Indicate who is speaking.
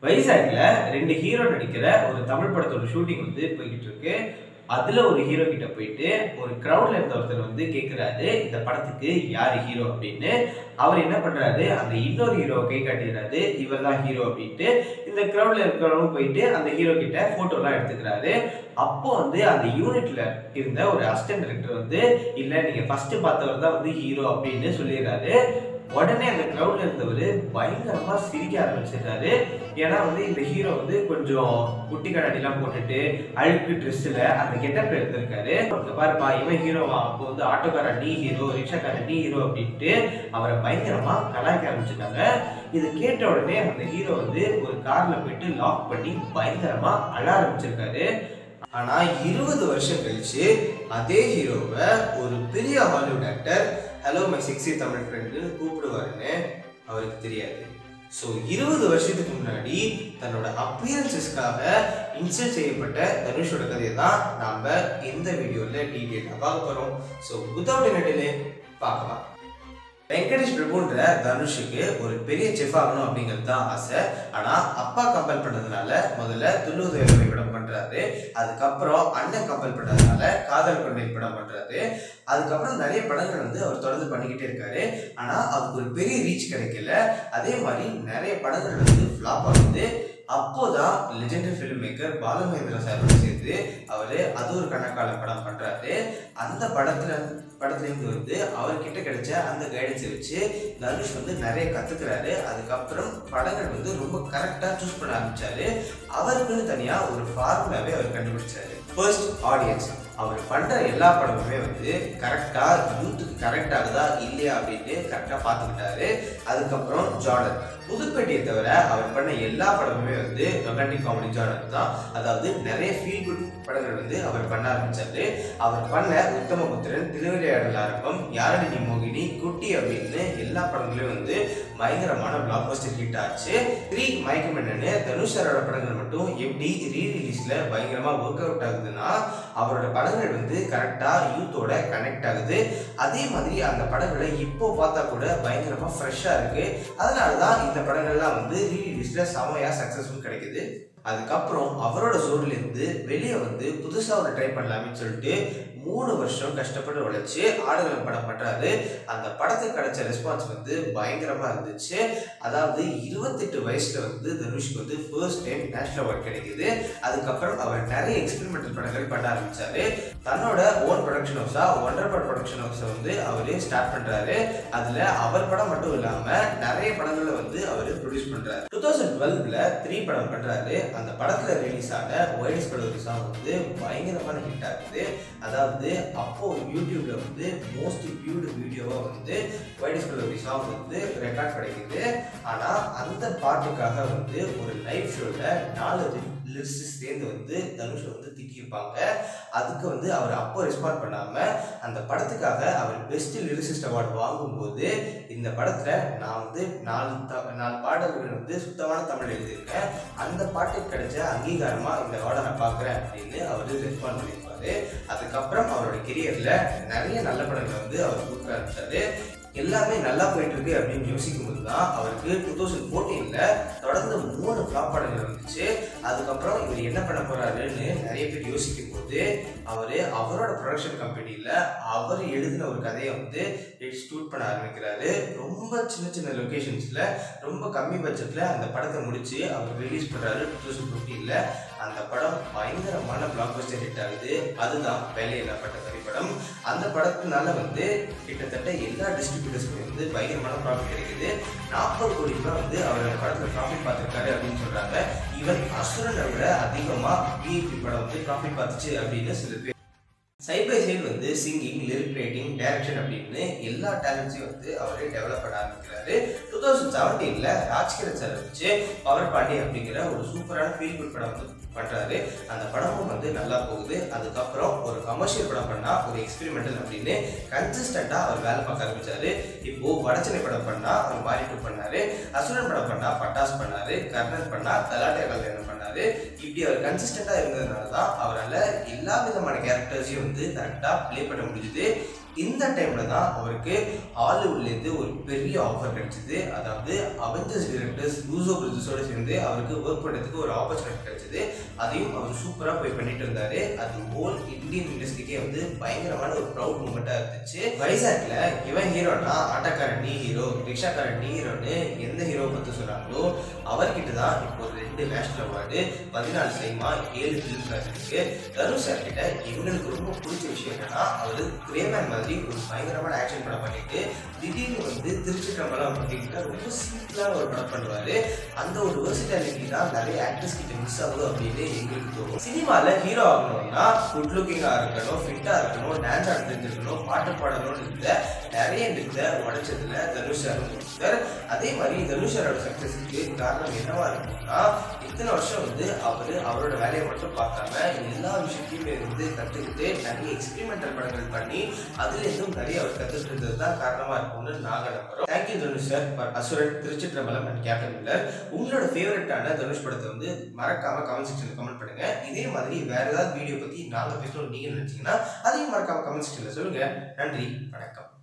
Speaker 1: வைசாக்ல ரெண்டு ஹீரோ நடிக்கிற ஒரு தமிழ் படத்தோட ஷூட்டிங் வந்து போய்கிட்டு இருக்கு அதுல ஒரு ஹீரோ கிட்ட போயிட்டு ஒரு கிரவுட்ல இருந்த ஒருத்தர் வந்து கேக்குறாரு இந்த படத்துக்கு யாரு ஹீரோ அப்படின்னு அவர் என்ன பண்றாரு அந்த இன்னொரு ஹீரோ கை காட்டிடுறாரு இவர் தான் ஹீரோ அப்படின்ட்டு இந்த கிரவுட்ல இருக்கிறவங்க போயிட்டு அந்த ஹீரோ கிட்ட போட்டோ எல்லாம் எடுத்துக்கிறாரு அப்போ வந்து அந்த யூனிட்ல இருந்த ஒரு அசிஸ்டன்ட் டைரக்டர் வந்து இல்ல நீங்க ஃபர்ஸ்ட் பார்த்தவர் தான் வந்து ஹீரோ அப்படின்னு சொல்லிடுறாரு உடனே அந்த கிரவுட்ல இருந்தவர் பயங்கரமா சிரிக்க ஆரம்பிச்சிடுறாரு ஏன்னா வந்து இந்த ஹீரோ வந்து கொஞ்சம் குட்டி கண்ணாடிலாம் போட்டுட்டு அழுக்கு ட்ரெஸ்ஸில் அந்த கெட்டப்ல இருந்திருக்காரு இங்க பாருப்பா இவன் ஹீரோவா அப்போ வந்து ஆட்டோக்காரன் நீ ஹீரோ ரிக்ஷாக்காரன் நீ ஹீரோ அப்படின்ட்டு அவரை பயங்கரமா கலாய்க்க ஆரம்பிச்சிட்டாங்க இது கேட்ட உடனே அந்த ஹீரோ வந்து ஒரு கார்ல போயிட்டு லாக் பண்ணி பயங்கரமா அழ ஆரம்பிச்சிருக்காரு ஆனா இருபது வருஷம் கழிச்சு அதே ஹீரோவை ஒரு பெரிய Hollywood actor hello my sexy Tamil friend கூப்பிடுவாருன்னு அவருக்கு தெரியாது ஸோ இருபது வருஷத்துக்கு முன்னாடி தன்னோட அப்பியரன்சஸ்க்காக இன்சல்ட் செய்யப்பட்ட தனுஷோட கதையை தான் நாம் இந்த வீடியோவில் டீட்டெயிலாக பார்க்க போகிறோம் ஸோ வித்தவுட் என்ன டிலே பார்க்கலாம் வெங்கடேஷ் பிரபுன்ற தனுஷுக்கு ஒரு பெரிய செஃப் ஆகணும் அப்படிங்கிறது தான் ஆசை ஆனா அப்பா கம்பல் பண்ணதுனால முதல்ல துள்ளுவது இளமை படம் பண்றாரு அதுக்கப்புறம் அண்ணன் கம்பல் பண்ணதுனால காதல் கொண்டை படம் பண்றாரு அதுக்கப்புறம் நிறைய படங்கள் வந்து அவர் தொடர்ந்து பண்ணிக்கிட்டே இருக்காரு ஆனா அவருக்கு ஒரு பெரிய ரீச் கிடைக்கல அதே மாதிரி நிறைய படங்கள் வந்து ஃப்ளாப் ஆகுது அப்போதான் லெஜெண்டரி ஃபிலிம் மேக்கர் பாலமகேந்திரா சாரோட சேர்த்து அவர் அது ஒரு கணக்கால படம் பண்றாரு அந்த படத்துல படத்துலேருந்து வந்து அவர்கிட்ட கிடைச்ச அந்த கைடன்ஸை வச்சு தனுஷ் வந்து நிறைய கத்துக்கிறாரு அதுக்கப்புறம் படங்கள் வந்து ரொம்ப கரெக்டா சூஸ் பண்ண ஆரம்பிச்சாரு அவருக்குன்னு தனியா ஒரு ஃபார்முலாவே அவர் கண்டுபிடிச்சாரு ஃபர்ஸ்ட் ஆடியன்ஸ் அவர் பண்ற எல்லா படமுமே வந்து கரெக்டா யூத்துக்கு கரெக்ட் ஆகுதா இல்லையா அப்படின்னு கரெக்டா பார்த்துக்கிட்டாரு அதுக்கப்புறம் ஜானர் புதுப்பேட்டையை தவிர அவர் பண்ண எல்லா படமுமே வந்து ரொமான்டிக் காமெடி ஜானர் தான் அதாவது நிறைய ஃபீல் குட் படங்கள் வந்து அவர் பண்ண ஆரம்பிச்சாரு அவர் பண்ண உத்தமபுத்திரன் திருவிளையாடல் ஆரம்பம் யாரடி நீ மோகினி குட்டி அப்படின்னு எல்லா படங்களையும் வந்து பயங்கரமான பிளாக் பஸ்டர் ஹிட் ஆச்சு த்ரீ மயக்கமென்னு தனுஷ் சாரோட படங்கள் மட்டும் எப்படி ரீ ரிலீஸ்ல பயங்கரமா ஒர்க் அவுட் ஆகுதுன்னா அவரோட படங்கள் வந்து கரெக்டா யூத்தோட கனெக்ட் ஆகுது அதே மாதிரி அந்த படங்களை இப்போ பார்த்தா கூட பயங்கரமா ஃப்ரெஷ்ஷா இருக்கு அதனால தான் இந்த படங்கள்லாம் வந்து ரீ ரிலீஸ்ல செமையா சக்சஸ்ஃபுல் கிடைக்குது அதுக்கப்புறம் அவரோட ஜோன்ல இருந்து வெளியே வந்து புதுசா ஒரு ட்ரை பண்ணலாம்னு சொல்லிட்டு மூணு வருஷம் கஷ்டப்பட்டு உழைச்சு ஆடுகள் படம் பண்றாரு அந்த படத்துக்கு கிடைச்ச ரெஸ்பான்ஸ் வந்து பயங்கரமா இருந்துச்சு அதாவது இருபத்தெட்டு வயசுல வந்து தனுஷ்க்கு வந்து ஃபர்ஸ்ட் டைம் நேஷனல் அவார்ட் கிடைக்குது அதுக்கப்புறம் அவர் நிறைய எக்ஸ்பெரிமெண்டல் படங்கள் பண்ண ஆரம்பிச்சாரு தன்னோட ஓன் ப்ரொடக்ஷன் ஹவுஸா ஒன்றரை பட ப்ரொடக்ஷன் ஹவுஸை வந்து அவரே ஸ்டார்ட் பண்றாரு அதுல அவர் படம் மட்டும் இல்லாம நிறைய படங்களை வந்து அவர் ப்ரொடியூஸ் பண்றாரு டூ தௌசண்ட் டுவெல்வ்ல த்ரீ படம் பண்றாரு அந்த படத்துல ரிலீஸ் ஆன ஒயிட்ஸ் கலோரி சாங் வந்து பயங்கரமான ஹிட் ஆகுது அதாவது அப்போ யூடியூப்ல வந்து மோஸ்ட் வியூடு வீடியோவா வந்து ஒயிட்ஸ் கலோரி சாங் வந்து ரெக்கார்ட் கிடைக்குது ஆனா அந்த பாட்டுக்காக வந்து ஒரு லைவ் ஷோல நாலு லிரிக்ஸ் சேர்ந்து வந்து தனுஷ் வந்து திட்டியிருப்பாங்க அதுக்கு வந்து அவர் அப்போ ரெஸ்பாண்ட் பண்ணாம அந்த படத்துக்காக அவர் பெஸ்ட் லிரிசிஸ்ட் அவார்டு வாங்கும்போது இந்த படத்துல நான் வந்து நாலு த- நாலு பாடல்கள் வந்து சுத்தமான தமிழ் எழுதியிருக்கேன் அந்த பாட்டுக்கு கிடைச்ச அங்கீகாரமா இந்த அவார்டை நான் பார்க்குறேன் அப்படின்னு அவர் ரெஸ்பாண்ட் பண்ணியிருப்பாரு அதுக்கப்புறம் அவரோட கெரியர்ல நிறைய நல்ல படங்களை வந்து அவர் கொடுக்க ஆரம்பிச்சாரு எல்லாமே நல்லா போயிட்டு இருக்கு அப்படின்னு யோசிக்கும் போது தான் அவருக்கு டூ தௌசண்ட் ஃபோர்டீன்ல தொடர்ந்து மூணு ஃப்ளாப் படங்கள் வந்துச்சு அதுக்கப்புறம் இவர் என்ன பண்ண போறாருன்னு நிறைய பேர் யோசிக்கும் போது அவர் அவரோட ப்ரொடக்ஷன் கம்பெனியில் அவர் எழுதின ஒரு கதையை வந்து ஷூட் பண்ண ஆரம்பிக்கிறாரு ரொம்ப சின்ன சின்ன லொக்கேஷன்ஸில் ரொம்ப கம்மி பட்ஜெட்டில் அந்த படத்தை முடிச்சு அவர் ரிலீஸ் பண்ணுறாரு டூ தௌசண்ட் ஃபிஃப்டீனில் அந்த படம் பயங்கரமான பிளாக் பஸ்டர் ஹிட் ஆகுது அதுதான் வேலையில்லப்பட்ட திரைப்படம் அந்த படத்தினால வந்து கிட்டத்தட்ட எல்லா டிஸ்ட்ரிபியூட்டர்ஸ்க்கும் வந்து பயங்கரமான ப்ராஃபிட் கிடைக்குது நாற்பது கோடி ரூபாய் வந்து அவர் அந்த படத்தில் ப்ராஃபிட் பார்த்துருக்காரு அப்படின்னு சொல்றாங்க ஈவன் அசுரனை விட அதிகமாக பிஇபி படம் வந்து ப்ராஃபிட் பார்த்துச்சு அப்படின்னு சில பேர் சைட் பை சைடு வந்து சிங்கிங் லிரிக் ரைட்டிங் டைரக்ஷன் அப்படின்னு எல்லா டேலண்ட்ஸையும் வந்து அவரே டெவலப் பண்ண ஆரம்பிக்கிறாரு டூ தௌசண்ட் செவன்டீனில் ராஜ்கிரண் சார் வச்சு பவர் பாண்டி அப்படிங்கிற ஒரு சூப்பரான ஃபீல் குட் படம் வந்து பண்ணுறாரு அந்த படமும் வந்து நல்லா போகுது அதுக்கப்புறம் ஒரு கமர்ஷியல் படம் பண்ணால் ஒரு எக்ஸ்பெரிமெண்டல் அப்படின்னு கன்சிஸ்டண்ட்டாக அவர் வேலை பார்க்க ஆரம்பிச்சாரு இப்போ வடச்சனை படம் பண்ணால் அவர் மாறிட்டு பண்ணாரு அசுரன் படம் பண்ணால் பட்டாஸ் பண்ணாரு கர்ணன் பண்ணால் கலாட்டை கல்யாணம் பண்ணாரு இப்படி அவர் கன்சிஸ்டண்ட்டாக இருந்ததுனால தான் அவரால் எல்லா விதமான கேரக்டர்ஸையும் வந்து கரெக்டாக ப்ளே பண்ண முடிஞ்சுது இந்த டைம்ல தான் அவருக்கு ஹாலிவுட்லேருந்து ஒரு பெரிய ஆஃபர் கிடைச்சது அதாவது அவெஞ்சர்ஸ் டிரெக்டர்ஸ் லூசோ பிரதர்ஸோட சேர்ந்து அவருக்கு ஒர்க் பண்ணுறதுக்கு ஒரு ஆப்பர்ச்சுனிட்டி கிடைச்சது அதையும் அவர் சூப்பராக போய் பண்ணிட்டு இருந்தாரு அது ஹோல் இந்தியன் இண்டஸ்ட்ரிக்கே வந்து பயங்கரமான ஒரு ப்ரௌட் மூமெண்ட்டாக இருந்துச்சு வைசாக்ல இவன் ஹீரோனா ஆட்டோக்காரன் நீ ஹீரோ ரிக்ஷாக்காரன் நீ ஹீரோன்னு எந்த ஹீரோ பற்றி சொன்னாங்களோ அவர்கிட்ட தான் இப்போ ஒரு ரெண்டு நேஷனல் அவார்டு பதினாலு சைமா ஏழு ஃபிலிம் இருக்கு தனுஷ் சார் கிட்ட எங்களுக்கு ரொம்ப பிடிச்ச விஷயம் என்னன்னா அவர் கிரேமேன் மாதிரி ஒரு பயங்கரமான ஆக்ஷன் படம் பண்ணிட்டு திடீர்னு வந்து திருச்சிற்றம்பலம் அப்படிங்கிற ரொம்ப சிம்பிளான ஒரு படம் பண்ணுவாரு அந்த ஒரு வெர்சிட்டாலிட்டி தான் நிறைய ஆக்டர்ஸ் கிட்ட மிஸ் ஆகுது அப்படின்னு எங்களுக்கு தோணும் சினிமால ஹீரோ ஆகணும்னா குட் லுக்கிங்கா இருக்கணும் ஃபிட்டா இருக்கணும் டான்ஸ் ஆட தெரிஞ்சிருக்கணும் பாட்டு பாடணும்னு இருந்த நிறைய இந்த உடைச்சதுல தனுஷ் சார் ஒருத்தர். அதே மாதிரி தனுஷ் சாரோட சக்சஸ்க்கு காரணம் என்னவா இருக்கும்னா இத்தனை வருஷம் வந்து அவர் அவரோட வேலையை மட்டும் பார்க்காம எல்லா விஷயத்தையுமே வந்து கற்றுக்கிட்டு நிறைய எக்ஸ்பெரிமெண்டல் படங்கள் பண்ணி அதுல இருந்தும் நிறைய அவர் கற்றுட்டு இருந்தது தான் காரணமா இருக்கும்னு நாங்க நம்புறோம் தேங்க்யூ தனுஷ் சார் ஃபார் அசுரன் திருச்சிற்றம்பலம் அண்ட் கேப்டன் மில்லர் உங்களோட ஃபேவரட்டான தனுஷ் படத்தை வந்து மறக்காம கமெண்ட் செக்ஷன்ல கமெண்ட் பண்ணுங்க இதே மாதிரி வேற ஏதாவது வீடியோ பத்தி நாங்க பேசணும்னு நீங்க நினைச்சீங்கன்னா அதையும் மறக்காம கமெண்ட் செக்ஷன்ல சொல்லுங்க நன்றி வணக்கம்